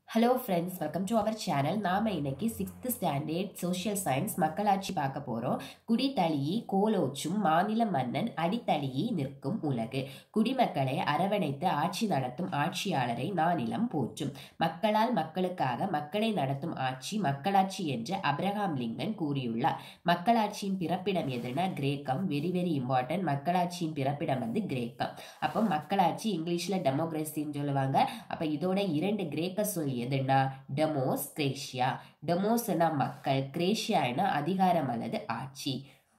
hello friends welcome to our channel நாம இன்னைக்கு sixth standard social science மக்களாட்சி பார்க்க போறோம் குடித்தளியி கோலோச்சும் மாநில மன்னன் அடித்தளியி நிற்கும் உலகு குடிமக்களை அரவணைத்து ஆட்சி நடத்தும் ஆட்சியாளரை நானிலம் போற்றும் மக்களால் மக்களுக்காக மக்களை நடத்தும் ஆட்சி மக்களாட்சி என்று அப்ரஹாம் லிங்கன் கூறியுள்ளார் மக்களாட்சியின் பிறப்பிடம் எதுனா கிரேக்கம் வெரி வெரி இம்பார்ட்டன்ட் மக்களாட்சியின் பிறப்பிடம் வந்து கிரேக்கம் அப்போ மக்களாட்சி இங்கிலீஷ்ல டெமோக்ரஸின்னு சொல்லுவாங்க அப்ப இதோட இரண்டு கிரேக்க சொல் எதுனா டெமோஸ் கிரேஷியா டெமோஸ்னா மக்கள் கிரேஷியானா அதிகாரம் அல்லது ஆட்சி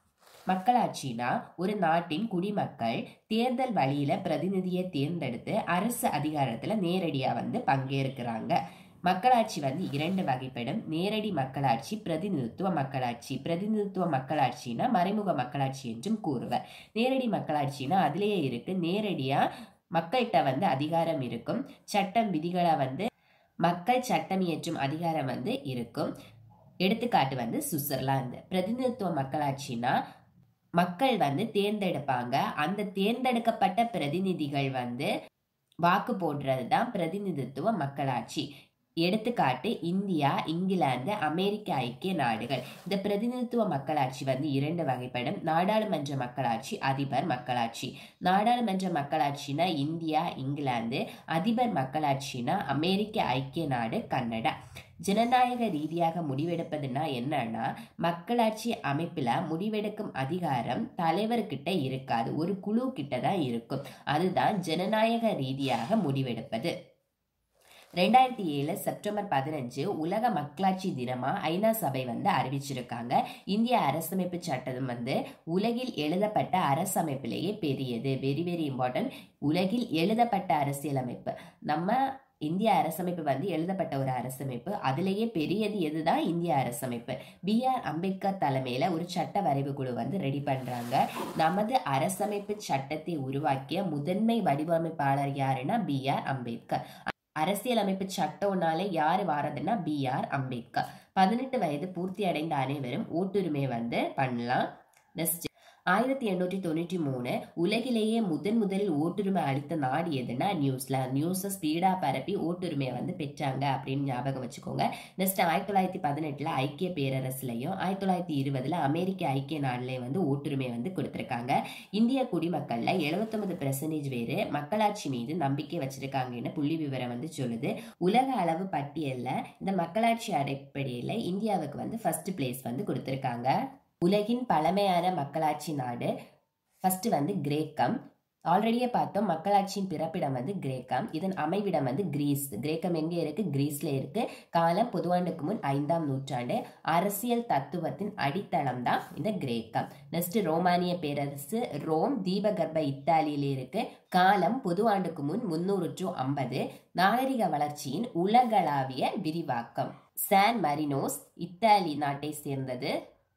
மக்களாட்சினா ஒரு நாட்டின் குடிமக்கள் தேர்தல் வழியில பிரதிநிதியை தேர்ந்தெடுத்து அரசு அதிகாரத்துல நேரடியா வந்து பங்கேற்கிறாங்க மக்களாட்சி வந்து இரண்டு வகைப்படும் நேரடி மக்களாட்சி பிரதிநிதித்துவ மக்களாட்சி பிரதிநிதித்துவ மக்களாட்சினா மறைமுக மக்களாட்சி என்றும் கூறுவர் நேரடி மக்களாட்சினா அதுலேயே இருக்கு நேரடியா மக்கள்கிட்ட வந்து அதிகாரம் இருக்கும் சட்டம் விதிகளை வந்து மக்கள் சட்டம் இயற்றும் அதிகாரம் வந்து இருக்கும் எடுத்துக்காட்டு வந்து சுவிட்சர்லாந்து பிரதிநிதித்துவ மக்களாட்சினா மக்கள் வந்து தேர்ந்தெடுப்பாங்க அந்த தேர்ந்தெடுக்கப்பட்ட பிரதிநிதிகள் வந்து வாக்கு போடுறது தான் பிரதிநிதித்துவ மக்களாட்சி எடுத்துக்காட்டு இந்தியா இங்கிலாந்து அமெரிக்க ஐக்கிய நாடுகள் இந்த பிரதிநிதித்துவ மக்களாட்சி வந்து இரண்டு வகைப்படும் நாடாளுமன்ற மக்களாட்சி அதிபர் மக்களாட்சி நாடாளுமன்ற மக்களாட்சினா இந்தியா இங்கிலாந்து அதிபர் மக்களாட்சினா அமெரிக்க ஐக்கிய நாடு கனடா ஜனநாயக ரீதியாக முடிவெடுப்பதுன்னா என்னன்னா மக்களாட்சி அமைப்பில் முடிவெடுக்கும் அதிகாரம் தலைவர்கிட்ட இருக்காது ஒரு குழு கிட்ட தான் இருக்கும் அதுதான் ஜனநாயக ரீதியாக முடிவெடுப்பது ரெண்டாயிரத்தி ஏழு செப்டம்பர் பதினஞ்சு உலக மக்களாட்சி தினமா ஐநா சபை வந்து அறிவிச்சிருக்காங்க இந்திய அரசமைப்பு சட்டம் வந்து உலகில் எழுதப்பட்ட அரசமைப்பிலேயே பெரியது வெரி வெரி இம்பார்ட்டன்ட் உலகில் எழுதப்பட்ட அரசியலமைப்பு நம்ம இந்திய அரசமைப்பு வந்து எழுதப்பட்ட ஒரு அரசமைப்பு அதுலேயே பெரியது எதுதான் இந்திய அரசமைப்பு பி ஆர் அம்பேத்கர் தலைமையில ஒரு சட்ட வரைவு குழு வந்து ரெடி பண்றாங்க நமது அரசமைப்பு சட்டத்தை உருவாக்கிய முதன்மை வடிவமைப்பாளர் யாருன்னா பி ஆர் அம்பேத்கர் அரசியலமைப்பு சட்டம்னாலே யார் வாரதுன்னா பி ஆர் அம்பேத்கர் பதினெட்டு வயது பூர்த்தி அடைந்த அனைவரும் ஓட்டுரிமை வந்து பண்ணலாம் நெக்ஸ்ட் ஆயிரத்தி எண்ணூற்றி தொண்ணூற்றி மூணு உலகிலேயே முதன் முதலில் ஓட்டுரிமை அளித்த நாடு எதுனா நியூசிலாந்து நியூஸை ஸ்பீடாக பரப்பி ஓட்டுரிமையை வந்து பெற்றாங்க அப்படின்னு ஞாபகம் வச்சுக்கோங்க நெக்ஸ்ட் ஆயிரத்தி தொள்ளாயிரத்தி பதினெட்டில் ஐக்கிய பேரரசுலையும் ஆயிரத்தி தொள்ளாயிரத்தி இருபதில் அமெரிக்க ஐக்கிய நாடுலேயும் வந்து ஓட்டுரிமை வந்து கொடுத்துருக்காங்க இந்திய குடிமக்களில் எழுபத்தொன்பது பெர்சன்டேஜ் பேர் மக்களாட்சி மீது நம்பிக்கை வச்சிருக்காங்கன்னு புள்ளி விவரம் வந்து சொல்லுது உலக அளவு பட்டியலில் இந்த மக்களாட்சி அடிப்படையில் இந்தியாவுக்கு வந்து ஃபர்ஸ்ட் பிளேஸ் வந்து கொடுத்துருக்காங்க உலகின் பழமையான மக்களாட்சி நாடு ஃபர்ஸ்ட் வந்து கிரேக்கம் ஆல்ரெடியே பார்த்தோம் மக்களாட்சியின் பிறப்பிடம் வந்து கிரேக்கம் இதன் அமைவிடம் வந்து கிரீஸ் கிரேக்கம் எங்கே இருக்கு கிரீஸ்ல இருக்கு காலம் பொதுவாண்டுக்கு முன் ஐந்தாம் நூற்றாண்டு அரசியல் தத்துவத்தின் அடித்தளம் தான் இந்த கிரேக்கம் நெக்ஸ்ட் ரோமானிய பேரரசு ரோம் தீபகர்ப்ப இத்தாலியில இருக்கு காலம் பொதுவாண்டுக்கு முன் முன்னூறு டு ஐம்பது நாகரிக வளர்ச்சியின் உலகளாவிய விரிவாக்கம் சான் மரினோஸ் இத்தாலி நாட்டை சேர்ந்தது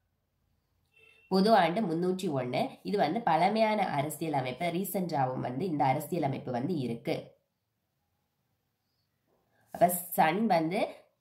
பொது ஆண்டு முன்னூற்றி ஒன்று இது வந்து பழமையான அரசியல் அமைப்பு ரீசெண்டாகவும் வந்து இந்த அரசியல் அமைப்பு வந்து இருக்கு அப்ப சன் வந்து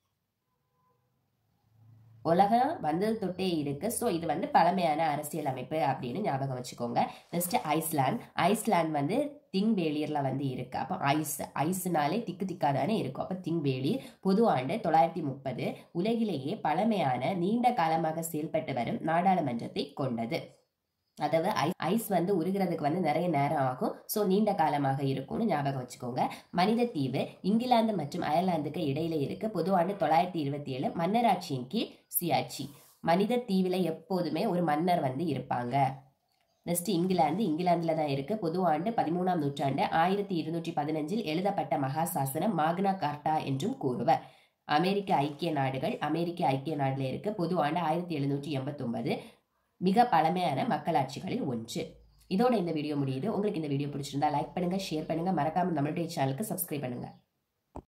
உலகம் வந்தது தொட்டே இருக்கு ஸோ இது வந்து பழமையான அரசியல் அமைப்பு அப்படின்னு ஞாபகம் வச்சுக்கோங்க நெக்ஸ்ட் ஐஸ்லாந்து ஐஸ்லாந்து வந்து திங்வேலியர்ல வந்து இருக்கு அப்போ ஐஸ் ஐஸ்னாலே திக்கு திக்காதானே இருக்கும் அப்போ திங்வேலியர் பொது ஆண்டு தொள்ளாயிரத்தி முப்பது உலகிலேயே பழமையான நீண்ட காலமாக செயல்பட்டு வரும் நாடாளுமன்றத்தை கொண்டது அதாவது ஐஸ் வந்து உருகிறதுக்கு வந்து நிறைய நேரம் ஆகும் ஸோ நீண்ட காலமாக இருக்கும்னு ஞாபகம் வச்சுக்கோங்க மனித தீவு இங்கிலாந்து மற்றும் அயர்லாந்துக்கு இடையில இருக்கு பொது ஆண்டு தொள்ளாயிரத்தி இருபத்தி ஏழு மன்னராட்சியின் கீழ் சுயாட்சி மனித தீவில் எப்போதுமே ஒரு மன்னர் வந்து இருப்பாங்க நெக்ஸ்ட் இங்கிலாந்து இங்கிலாந்துல தான் இருக்கு பொது ஆண்டு பதிமூணாம் நூற்றாண்டு ஆயிரத்தி இருநூற்றி பதினஞ்சில் எழுதப்பட்ட மகா சாசனம் மாக்னா கார்டா என்றும் கூறுவர் அமெரிக்க ஐக்கிய நாடுகள் அமெரிக்க ஐக்கிய நாடுல இருக்கு பொது ஆண்டு ஆயிரத்தி எழுநூற்றி எண்பத்தி ஒன்பது மிக பழமையான மக்களாட்சிகளில் ஒன்று இதோட இந்த வீடியோ முடியுது உங்களுக்கு இந்த வீடியோ பிடிச்சிருந்தா லைக் பண்ணுங்க ஷேர் பண்ணுங்க மறக்காம நம்மளுடைய சேனலுக்கு சப்ஸ்கிரைப் பண்ணுங்க